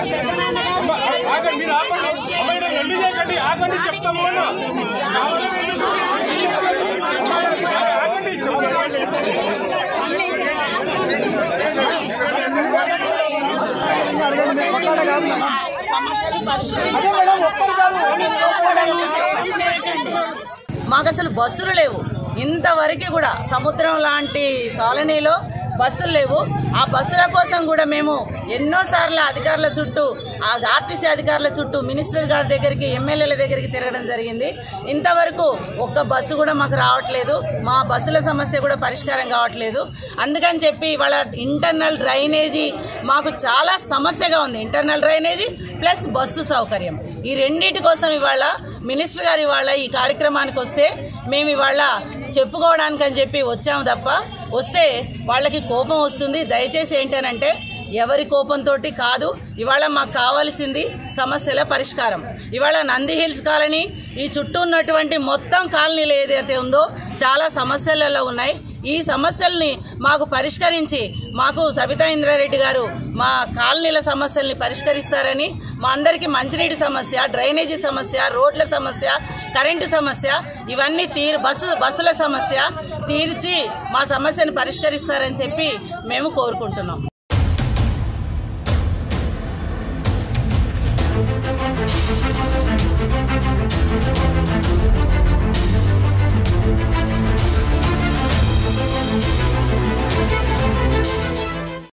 అమ్మ, ఆగండి మీరు ఆగండి అమ్మాయి వెళ్ళి చేయకండి ఆగండి చెప్తాము అన్న కావాలి వెళ్ళి చెప్పండి. అమ్మాయి, ఆగండి చెప్తాము. మాకు అసలు బస్సులు లేవు ఇంతవరకు కూడా సముద్రం లాంటి కాలనీలో బస్సులు లేవు ఆ బస్సుల కోసం కూడా మేము ఎన్నోసార్లు అధికారుల చుట్టూ ఆ ఆర్టీసీ అధికారుల చుట్టూ మినిస్టర్ గారి దగ్గరికి ఎమ్మెల్యేల దగ్గరికి తిరగడం జరిగింది ఇంతవరకు ఒక్క బస్సు కూడా మాకు రావట్లేదు మా బస్సుల సమస్య కూడా పరిష్కారం కావట్లేదు అందుకని చెప్పి ఇవాళ ఇంటర్నల్ డ్రైనేజీ మాకు చాలా సమస్యగా ఉంది ఇంటర్నల్ డ్రైనేజీ ప్లస్ బస్సు సౌకర్యం ఈ రెండింటి కోసం ఇవాళ మినిస్టర్ గారు ఇవాళ ఈ కార్యక్రమానికి వస్తే మేము ఇవాళ చెప్పుకోవడానికి అని చెప్పి వచ్చాము తప్ప వస్తే వాళ్ళకి కోపం వస్తుంది దయచేసి ఏంటనంటే ఎవరి కోపంతో కాదు ఇవాళ మాకు కావాల్సింది సమస్యల పరిష్కారం ఇవాళ నంది హిల్స్ కాలనీ ఈ చుట్టూ ఉన్నటువంటి మొత్తం కాలనీలు ఏదైతే ఉందో చాలా సమస్యలలో ఉన్నాయి ఈ సమస్యల్ని మాకు పరిష్కరించి మాకు సబితా ఇంద్రారెడ్డి గారు మా కాలనీల సమస్యల్ని పరిష్కరిస్తారని మా అందరికీ మంచినీటి సమస్య డ్రైనేజీ సమస్య రోడ్ల సమస్య కరెంటు సమస్య ఇవన్నీ తీరు బస్సు బస్సుల సమస్య తీర్చి మా సమస్యను పరిష్కరిస్తారని చెప్పి మేము కోరుకుంటున్నాం